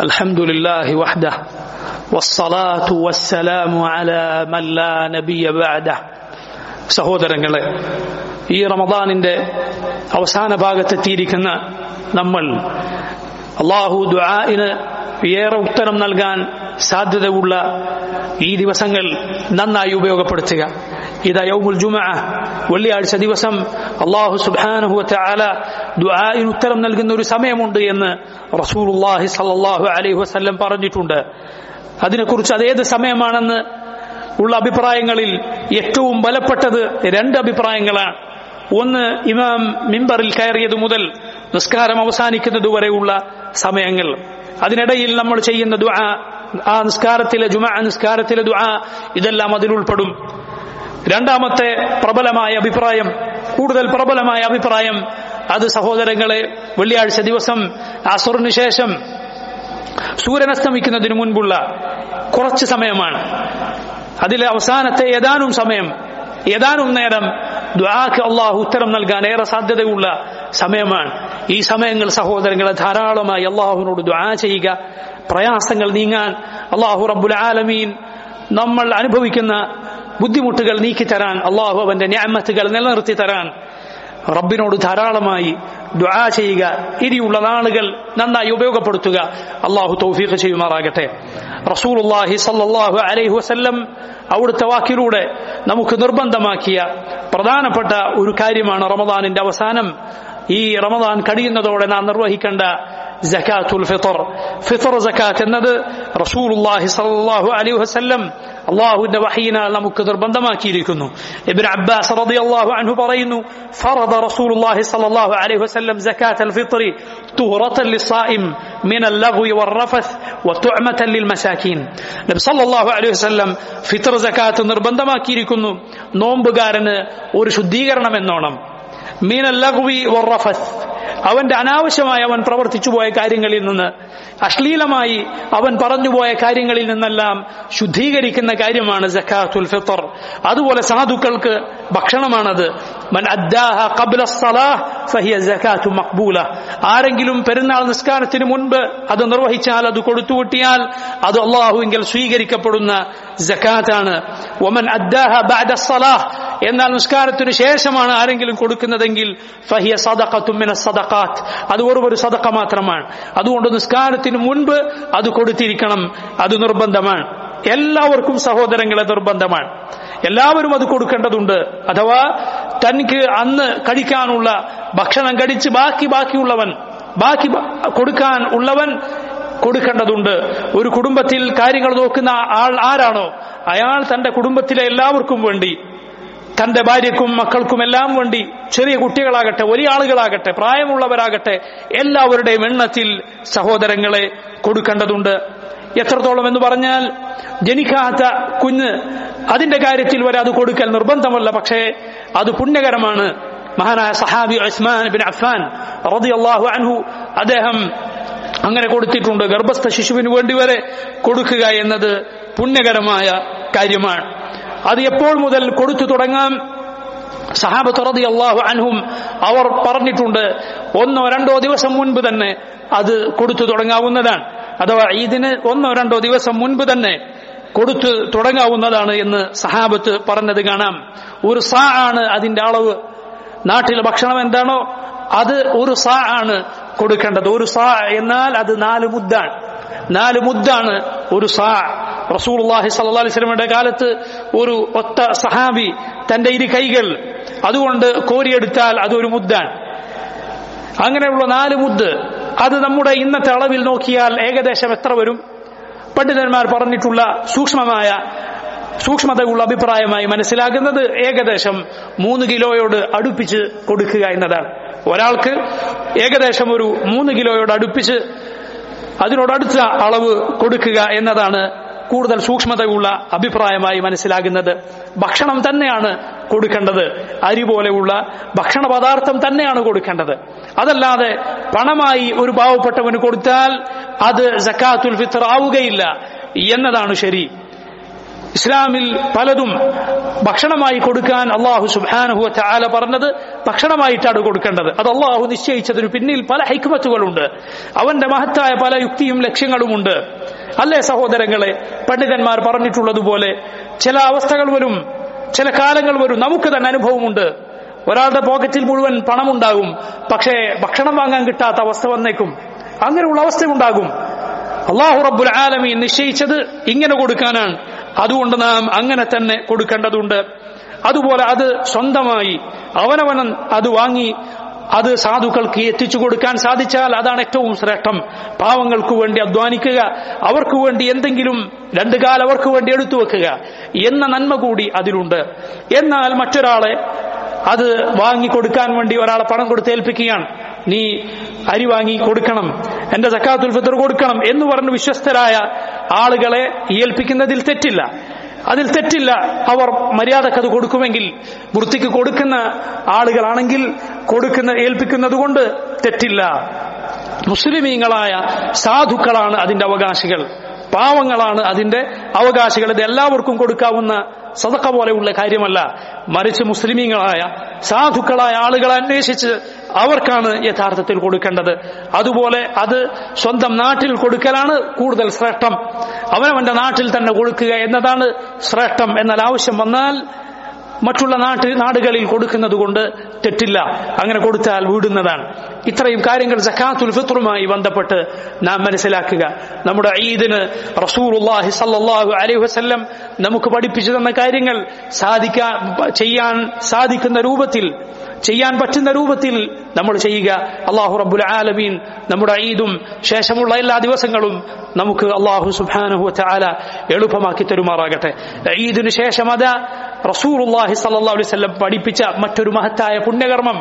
الحمد لله وحده والصلاة والسلام على من لا نبي بعده സഹോദരങ്ങളെ ഈ റമദാനിന്റെ അവസാന ഭാഗത്തെത്തിയിരിക്കുന്ന നമ്മൾ അള്ളാഹു ദുആഇന് ഏറെ ഉത്തരം നൽകാൻ സാധ്യതയുള്ള ഈ ദിവസങ്ങൾ നന്നായി ഉപയോഗപ്പെടുത്തുക ഇതാ യൗമുൽ ജുമഅ വെള്ളിയാഴ്ച ദിവസം അള്ളാഹു സുബ്ഹാനഹു വതആല ദുആഇന് ഉത്തരം നൽകുന്ന ഒരു സമയമുണ്ട് എന്ന് റസൂലുള്ളാഹി സ്വല്ലല്ലാഹു അലൈഹി വസല്ലം പറഞ്ഞിട്ടുണ്ട് അതിനെക്കുറിച്ച് അതേത് സമയമാണെന്ന് ഉള്ള അഭിപ്രായങ്ങളിൽ ഏറ്റവും ബലപ്പെട്ടത് രണ്ട് അഭിപ്രായങ്ങളാണ് ഒന്ന് ഇമാം മിമ്പറിൽ കയറിയത് മുതൽ നിസ്കാരം അവസാനിക്കുന്നത് വരെയുള്ള സമയങ്ങൾ അതിനിടയിൽ നമ്മൾ ചെയ്യുന്ന ദുആ ആ നിസ്കാരത്തിലെ ജുമാ നിസ്കാരത്തിലെ ദുആ ഇതെല്ലാം അതിൽ ഉൾപ്പെടും രണ്ടാമത്തെ പ്രബലമായ അഭിപ്രായം കൂടുതൽ പ്രബലമായ അഭിപ്രായം അത് സഹോദരങ്ങളെ വെള്ളിയാഴ്ച ദിവസം അസുറിന് ശേഷം സൂര്യൻ അസ്തമിക്കുന്നതിന് മുൻപുള്ള കുറച്ച് സമയമാണ് അതിലെ അവസാനത്തെ ഏതാനും സമയം ഏതാനും നേരം ദ്വാക്ക് അള്ളാഹു ഉത്തരം നൽകാൻ ഏറെ സാധ്യതയുള്ള സമയമാണ് ഈ സമയങ്ങൾ സഹോദരങ്ങളെ ധാരാളമായി അള്ളാഹുവിനോട് ദ്വാ ചെയ്യുക പ്രയാസങ്ങൾ നീങ്ങാൻ അള്ളാഹു റബ്ബുൽ ആലമീൻ നമ്മൾ അനുഭവിക്കുന്ന ബുദ്ധിമുട്ടുകൾ നീക്കിത്തരാൻ അള്ളാഹു അവന്റെ ന്യാമത്തുകൾ നിലനിർത്തി തരാൻ റബ്ബിനോട് ധാരാളമായി ദുആ ചെയ്യുക ഇനിയുള്ള നാളുകൾ നന്നായി ഉപയോഗപ്പെടുത്തുക അള്ളാഹു തൗഫീഖ് ചെയ്യുമാറാകട്ടെ റസൂലുള്ളാഹി സല്ലല്ലാഹു അലൈഹി വസല്ലം അവിടുത്തെ വാക്കിലൂടെ നമുക്ക് നിർബന്ധമാക്കിയ പ്രധാനപ്പെട്ട ഒരു കാര്യമാണ് റമദാനിന്റെ അവസാനം ഈ റമദാൻ കഴിയുന്നതോടെ നാം നിർവഹിക്കേണ്ട ജക്കാത്തുൽ ഫിത്തർ ഫിത്തർ ജക്കാത്ത് എന്നത് റസൂലുള്ളാഹി സ്വല്ലല്ലാഹു അലൈഹി വസല്ലം അള്ളാഹുവിന്റെ വഹീനാൽ നമുക്ക് നിർബന്ധമാക്കിയിരിക്കുന്നു ഇബ്ൻ അബ്ബാസ് റളിയല്ലാഹു അൻഹു പറയുന്നു ഫറദ റസൂലുള്ളാഹി സ്വല്ലല്ലാഹു അലൈഹി വസല്ലം സകാത്തൽ ഫിത്ർ തുഹറത്തൻ ലിസ്സായിം من اللغو والرفث وتعمة للمساكين നബി സല്ലല്ലാഹു അലൈഹി വസല്ലം ഫിത്ർ സകാത്ത് നിർബന്ധമാക്കിയിരിക്കുന്നു നോമ്പുകാരന് ഒരു ശുദ്ധീകരണം എന്നോണം മീനൽ ലഗ്വി വറഫസ് അവന്റെ അനാവശ്യമായി അവൻ പ്രവർത്തിച്ചു പോയ കാര്യങ്ങളിൽ നിന്ന് അശ്ലീലമായി അവൻ പറഞ്ഞുപോയ കാര്യങ്ങളിൽ നിന്നെല്ലാം ശുദ്ധീകരിക്കുന്ന കാര്യമാണ് ജക്കാത്തുൽ ഫിത്തർ അതുപോലെ സാധുക്കൾക്ക് ഭക്ഷണമാണത് മൻ അദ്ദാഹ ഖബ്ല الصلاة فهي زكاة مقبولة ആരെങ്കിലും പെരുന്നാൾ നിസ്കാരത്തിന് മുൻപ് അത് നിർവഹിച്ചാൽ അത് കൊടുത്തുവിട്ടിയാൽ അത് അള്ളാഹുവിങ്കിൽ സ്വീകരിക്കപ്പെടുന്ന ജക്കാത്താണ് ഒമൻ അദ്ദാഹ ബഅദ الصلاة എന്നാൽ നിസ്കാരത്തിന് ശേഷമാണ് ആരെങ്കിലും കൊടുക്കുന്നതെങ്കിൽ ഫഹിയ സദഖത്തുമിന സദഖാത്ത് അത് വെറും ഒരു സദഖ മാത്രമാണ് അതുകൊണ്ട് നിസ്കാരത്തിന് മുൻപ് അത് കൊടുത്തിരിക്കണം അത് നിർബന്ധമാണ് എല്ലാവർക്കും സഹോദരങ്ങളെ നിർബന്ധമാണ് എല്ലാവരും അത് കൊടുക്കേണ്ടതുണ്ട് അഥവാ തനിക്ക് അന്ന് കഴിക്കാനുള്ള ഭക്ഷണം കഴിച്ച് ബാക്കി ബാക്കിയുള്ളവൻ ബാക്കി കൊടുക്കാൻ ഉള്ളവൻ കൊടുക്കേണ്ടതുണ്ട് ഒരു കുടുംബത്തിൽ കാര്യങ്ങൾ നോക്കുന്ന ആൾ ആരാണോ അയാൾ തന്റെ കുടുംബത്തിലെ എല്ലാവർക്കും വേണ്ടി തന്റെ ഭാര്യക്കും മക്കൾക്കും എല്ലാം വേണ്ടി ചെറിയ കുട്ടികളാകട്ടെ വലിയ ആളുകളാകട്ടെ പ്രായമുള്ളവരാകട്ടെ എല്ലാവരുടെയും എണ്ണത്തിൽ സഹോദരങ്ങളെ കൊടുക്കേണ്ടതുണ്ട് എത്രത്തോളം എന്ന് പറഞ്ഞാൽ ജനിക്കാത്ത കുഞ്ഞ് അതിന്റെ കാര്യത്തിൽ വരെ അത് കൊടുക്കൽ നിർബന്ധമല്ല പക്ഷേ അത് പുണ്യകരമാണ് മഹാനായ സഹാബി ഉസ്മാൻ ബിൻ അഫ്ഫാൻ റളിയല്ലാഹു അൻഹു അദ്ദേഹം അങ്ങനെ കൊടുത്തിട്ടുണ്ട് ഗർഭസ്ഥ ശിശുവിന് വേണ്ടി വരെ കൊടുക്കുക എന്നത് പുണ്യകരമായ കാര്യമാണ് അത് എപ്പോൾ മുതൽ കൊടുത്തു തുടങ്ങാം സഹാബത്ത് റതി അള്ളാഹു അൻഹും അവർ പറഞ്ഞിട്ടുണ്ട് ഒന്നോ രണ്ടോ ദിവസം മുൻപ് തന്നെ അത് കൊടുത്തു തുടങ്ങാവുന്നതാണ് അഥവാ ഈദിന് ഒന്നോ രണ്ടോ ദിവസം മുൻപ് തന്നെ കൊടുത്തു തുടങ്ങാവുന്നതാണ് എന്ന് സഹാബത്ത് പറഞ്ഞത് കാണാം ഒരു സാ ആണ് അതിന്റെ അളവ് നാട്ടിലെ ഭക്ഷണം എന്താണോ അത് ഒരു സാ ആണ് കൊടുക്കേണ്ടത് ഒരു സാ എന്നാൽ അത് നാല് മുദ്ദാണ് നാല് മുദ്ദാണ് ഒരു സാ റസൂൽഹി സല്ലാ അലിസ്ലമിയുടെ കാലത്ത് ഒരു ഒത്ത സഹാബി തന്റെ ഇരു കൈകൾ അതുകൊണ്ട് കോരിയെടുത്താൽ അതൊരു മുദ്ദാണ് അങ്ങനെയുള്ള നാല് മുദ്ദ് അത് നമ്മുടെ ഇന്നത്തെ അളവിൽ നോക്കിയാൽ ഏകദേശം എത്ര വരും പണ്ഡിതന്മാർ പറഞ്ഞിട്ടുള്ള സൂക്ഷ്മമായ സൂക്ഷ്മതയുള്ള അഭിപ്രായമായി മനസ്സിലാക്കുന്നത് ഏകദേശം മൂന്ന് കിലോയോട് അടുപ്പിച്ച് കൊടുക്കുക എന്നതാണ് ഒരാൾക്ക് ഏകദേശം ഒരു മൂന്ന് കിലോയോട് അടുപ്പിച്ച് അതിനോടടുത്ത അളവ് കൊടുക്കുക എന്നതാണ് കൂടുതൽ സൂക്ഷ്മതയുള്ള അഭിപ്രായമായി മനസ്സിലാകുന്നത് ഭക്ഷണം തന്നെയാണ് കൊടുക്കേണ്ടത് അരി പോലെയുള്ള ഭക്ഷണ പദാർത്ഥം തന്നെയാണ് കൊടുക്കേണ്ടത് അതല്ലാതെ പണമായി ഒരു പാവപ്പെട്ടവന് കൊടുത്താൽ അത് ജക്കാത്തുൽ ഫിത്തർ ആവുകയില്ല എന്നതാണ് ശരി ഇസ്ലാമിൽ പലതും ഭക്ഷണമായി കൊടുക്കാൻ അള്ളാഹു സുബാനഹു ചാല പറഞ്ഞത് ഭക്ഷണമായിട്ടാണ് കൊടുക്കേണ്ടത് അത് അള്ളാഹു നിശ്ചയിച്ചതിന് പിന്നിൽ പല ഹൈക്കുമത്തുകളുണ്ട് അവന്റെ മഹത്തായ പല യുക്തിയും ലക്ഷ്യങ്ങളുമുണ്ട് അല്ലേ സഹോദരങ്ങളെ പണ്ഡിതന്മാർ പറഞ്ഞിട്ടുള്ളതുപോലെ ചില അവസ്ഥകൾ വരും ചില കാലങ്ങൾ വരും നമുക്ക് തന്നെ അനുഭവമുണ്ട് ഒരാളുടെ പോക്കറ്റിൽ മുഴുവൻ പണമുണ്ടാകും പക്ഷേ ഭക്ഷണം വാങ്ങാൻ കിട്ടാത്ത അവസ്ഥ വന്നേക്കും അങ്ങനെയുള്ള അവസ്ഥയുണ്ടാകും അള്ളാഹു റബ്ബുൽ ആലമീൻ നിശ്ചയിച്ചത് ഇങ്ങനെ കൊടുക്കാനാണ് അതുകൊണ്ട് നാം അങ്ങനെ തന്നെ കൊടുക്കേണ്ടതുണ്ട് അതുപോലെ അത് സ്വന്തമായി അവനവൻ അത് വാങ്ങി അത് സാധുക്കൾക്ക് എത്തിച്ചു കൊടുക്കാൻ സാധിച്ചാൽ അതാണ് ഏറ്റവും ശ്രേഷ്ഠം പാവങ്ങൾക്ക് വേണ്ടി അധ്വാനിക്കുക അവർക്ക് വേണ്ടി എന്തെങ്കിലും രണ്ടു കാലം അവർക്ക് വേണ്ടി എടുത്തു വെക്കുക എന്ന നന്മ കൂടി അതിലുണ്ട് എന്നാൽ മറ്റൊരാളെ അത് വാങ്ങി കൊടുക്കാൻ വേണ്ടി ഒരാളെ പണം കൊടുത്ത് ഏൽപ്പിക്കുകയാണ് നീ അരി വാങ്ങി കൊടുക്കണം എന്റെ സക്കാത്തുൽ ഫിത്തർ കൊടുക്കണം എന്ന് പറഞ്ഞ് വിശ്വസ്തരായ ആളുകളെ ഏൽപ്പിക്കുന്നതിൽ തെറ്റില്ല അതിൽ തെറ്റില്ല അവർ മര്യാദക്ക് അത് കൊടുക്കുമെങ്കിൽ വൃത്തിക്ക് കൊടുക്കുന്ന ആളുകളാണെങ്കിൽ കൊടുക്കുന്ന ഏൽപ്പിക്കുന്നത് കൊണ്ട് തെറ്റില്ല മുസ്ലിമീങ്ങളായ സാധുക്കളാണ് അതിന്റെ അവകാശികൾ പാവങ്ങളാണ് അതിന്റെ അവകാശികൾ ഇത് എല്ലാവർക്കും കൊടുക്കാവുന്ന സതക്ക പോലെയുള്ള കാര്യമല്ല മറിച്ച് മുസ്ലിമീങ്ങളായ സാധുക്കളായ ആളുകളെ അന്വേഷിച്ച് അവർക്കാണ് യഥാർത്ഥത്തിൽ കൊടുക്കേണ്ടത് അതുപോലെ അത് സ്വന്തം നാട്ടിൽ കൊടുക്കലാണ് കൂടുതൽ ശ്രേഷ്ഠം അവനവന്റെ നാട്ടിൽ തന്നെ കൊടുക്കുക എന്നതാണ് ശ്രേഷ്ഠം എന്നാൽ ആവശ്യം വന്നാൽ മറ്റുള്ള നാട്ടിൽ നാടുകളിൽ കൊടുക്കുന്നത് കൊണ്ട് തെറ്റില്ല അങ്ങനെ കൊടുത്താൽ വീടുന്നതാണ് ഇത്രയും കാര്യങ്ങൾ ജക്കാത്തുൽ ഫിത്റുമായി ബന്ധപ്പെട്ട് നാം മനസ്സിലാക്കുക നമ്മുടെ ഈദിന് റസൂറുല്ലാഹി സല്ലല്ലാഹു അലൈഹി വസല്ലം നമുക്ക് പഠിപ്പിച്ചു തന്ന കാര്യങ്ങൾ സാധിക്കാൻ ചെയ്യാൻ സാധിക്കുന്ന രൂപത്തിൽ ചെയ്യാൻ പറ്റുന്ന രൂപത്തിൽ നമ്മൾ ചെയ്യുക അള്ളാഹു റബ്ബുൽ ആലമീൻ നമ്മുടെ ഈദും ശേഷമുള്ള എല്ലാ ദിവസങ്ങളും നമുക്ക് അള്ളാഹു സുബാനഹു ചാല എളുപ്പമാക്കി തരുമാറാകട്ടെ ഈദിനു ശേഷം അതാ റസൂറുല്ലാഹി സല്ലാ അലൈഹി സ്വല്ലം പഠിപ്പിച്ച മറ്റൊരു മഹത്തായ പുണ്യകർമ്മം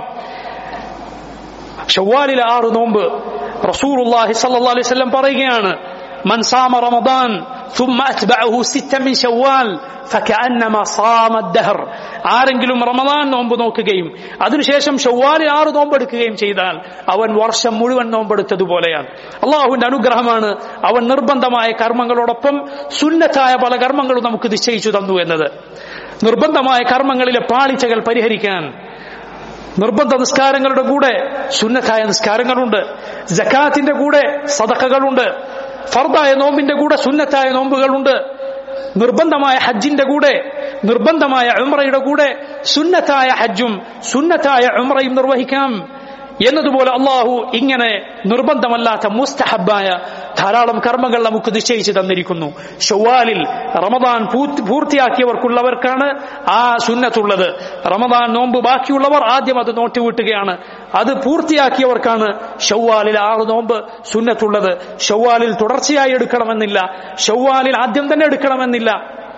ഷവ്വാലിലെ ആറ് നോമ്പ് റസൂറുല്ലാഹി സല്ലാ അലൈഹി സ്വല്ലം പറയുകയാണ് من صام رمضان ثم أتبعه ستا من شوال فكأنما صام الدهر ആരെങ്കിലും റമദാൻ നോമ്പ് നോക്കുകയും അതിനുശേഷം ഷവ്വാലിൽ ആറ് നോമ്പെടുക്കുകയും ചെയ്താൽ അവൻ വർഷം മുഴുവൻ നോമ്പെടുത്തതുപോലെയാണ് അള്ളാഹുവിന്റെ അനുഗ്രഹമാണ് അവൻ നിർബന്ധമായ കർമ്മങ്ങളോടൊപ്പം സുന്നത്തായ പല കർമ്മങ്ങളും നമുക്ക് നിശ്ചയിച്ചു തന്നു എന്നത് നിർബന്ധമായ കർമ്മങ്ങളിലെ പാളിച്ചകൾ പരിഹരിക്കാൻ നിർബന്ധ നിസ്കാരങ്ങളുടെ കൂടെ സുന്നത്തായ നിസ്കാരങ്ങളുണ്ട് ജക്കാത്തിന്റെ കൂടെ സദക്കകളുണ്ട് ഫർദായ നോമ്പിന്റെ കൂടെ സുന്നത്തായ നോമ്പുകളുണ്ട് നിർബന്ധമായ ഹജ്ജിന്റെ കൂടെ നിർബന്ധമായ ഉംറയുടെ കൂടെ സുന്നത്തായ ഹജ്ജും സുന്നത്തായ ഉംറയും നിർവഹിക്കാം എന്നതുപോലെ അള്ളാഹു ഇങ്ങനെ നിർബന്ധമല്ലാത്ത മുസ്തഹബായ ധാരാളം കർമ്മങ്ങൾ നമുക്ക് നിശ്ചയിച്ചു തന്നിരിക്കുന്നു ഷവ്വാലിൽ റമദാൻ പൂർത്തിയാക്കിയവർക്കുള്ളവർക്കാണ് ആ സുന്നത്തുള്ളത് റമദാൻ നോമ്പ് ബാക്കിയുള്ളവർ ആദ്യം അത് നോട്ടുവിട്ടുകയാണ് അത് പൂർത്തിയാക്കിയവർക്കാണ് ഷവ്വാലിൽ ആറ് നോമ്പ് സുന്നത്തുള്ളത് ഷവ്വാലിൽ തുടർച്ചയായി എടുക്കണമെന്നില്ല ഷവ്വാലിൽ ആദ്യം തന്നെ എടുക്കണമെന്നില്ല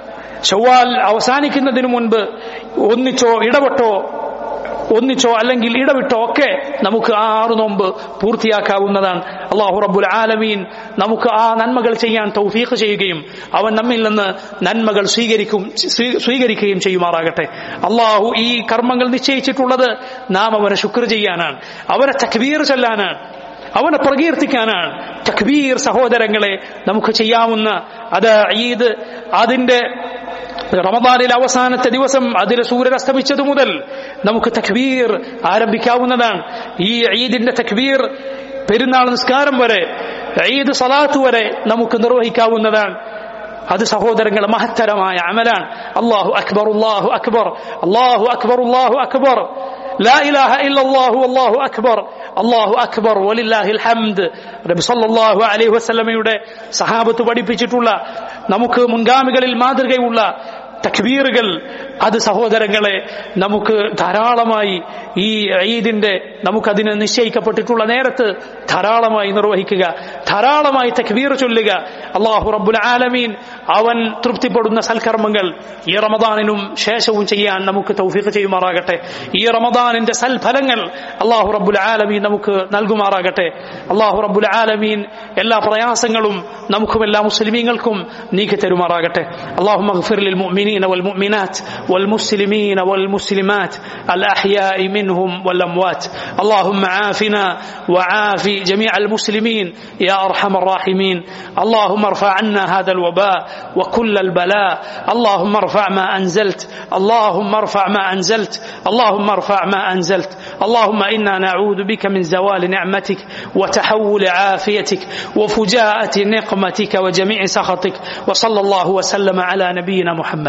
ഷവ്വാൽ അവസാനിക്കുന്നതിന് മുൻപ് ഒന്നിച്ചോ ഇടപെട്ടോ ഒന്നിച്ചോ അല്ലെങ്കിൽ ഇടവിട്ടോ ഒക്കെ നമുക്ക് ആ ആറു നോമ്പ് പൂർത്തിയാക്കാവുന്നതാണ് അള്ളാഹു റബ്ബുൽ ആലമീൻ നമുക്ക് ആ നന്മകൾ ചെയ്യാൻ തൗഫീഖ് ചെയ്യുകയും അവൻ നമ്മിൽ നിന്ന് നന്മകൾ സ്വീകരിക്കും സ്വീകരിക്കുകയും ചെയ്യുമാറാകട്ടെ അള്ളാഹു ഈ കർമ്മങ്ങൾ നിശ്ചയിച്ചിട്ടുള്ളത് നാം അവനെ ശുക്ർ ചെയ്യാനാണ് അവനെ തക്ബീർ ചൊല്ലാനാണ് അവനെ പ്രകീർത്തിക്കാനാണ് തക്ബീർ സഹോദരങ്ങളെ നമുക്ക് ചെയ്യാവുന്ന അത് ഈദ് അതിന്റെ റമദാനിലെ അവസാനത്തെ ദിവസം അതിലെ സൂര്യൻ അസ്തമിച്ചതു മുതൽ നമുക്ക് തക്ബീർ ആരംഭിക്കാവുന്നതാണ് ഈ ഈദിന്റെ തക്ബീർ പെരുന്നാൾ നിസ്കാരം വരെ ഈദ് സലാത്ത് വരെ നമുക്ക് നിർവഹിക്കാവുന്നതാണ് അത് സഹോദരങ്ങൾ മഹത്തരമായ അമലാണ് അള്ളാഹു അക്ബർ അള്ളാഹു അക്ബർ അള്ളാഹു അക്ബർ അള്ളാഹു അക്ബർ لا إله إلا الله والله أكبر അള്ളാഹു അക്ബർ വലില്ലാഹിൽ ഹംദ് നബി സല്ലല്ലാഹു അലൈഹി വസല്ലമയുടെ സഹാബത്ത് പഠിപ്പിച്ചിട്ടുള്ള നമുക്ക് മുൻഗാമികളിൽ മാതൃകയുള്ള തക്ബീറുകൾ അത് സഹോദരങ്ങളെ നമുക്ക് ധാരാളമായി ഈ ഈദിന്റെ നമുക്കതിന് നിശ്ചയിക്കപ്പെട്ടിട്ടുള്ള നേരത്ത് ധാരാളമായി നിർവഹിക്കുക ധാരാളമായി തക്ബീർ ചൊല്ലുക അള്ളാഹു റബ്ബുൽ ആലമീൻ അവൻ തൃപ്തിപ്പെടുന്ന സൽക്കർമ്മങ്ങൾ ഈ റമദാനിനും ശേഷവും ചെയ്യാൻ നമുക്ക് തൗഫീഖ് ചെയ്യുമാറാകട്ടെ ഈ റമദാനിന്റെ സൽഫലങ്ങൾ അള്ളാഹു റബ്ബുൽ ആലമീൻ നമുക്ക് നൽകുമാറാകട്ടെ അള്ളാഹു റബ്ബുൽ ആലമീൻ എല്ലാ പ്രയാസങ്ങളും നമുക്കും എല്ലാ മുസ്ലിമീങ്ങൾക്കും നീക്കി തരുമാറാകട്ടെ അള്ളാഹു മഗ്ഫിർ ലിൽ മുഅ്മിനീൻ المؤمنين والمؤمنات والمسلمين والمسلمات الأحياء منهم والأموات اللهم عافنا وعاف جميع المسلمين يا أرحم الراحمين اللهم ارفع عنا هذا الوباء وكل البلاء اللهم ارفع ما أنزلت اللهم ارفع ما أنزلت اللهم ارفع ما أنزلت اللهم إنا نعوذ بك من زوال نعمتك وتحول عافيتك وفجاءة نقمتك وجميع سخطك وصلى الله وسلم على نبينا محمد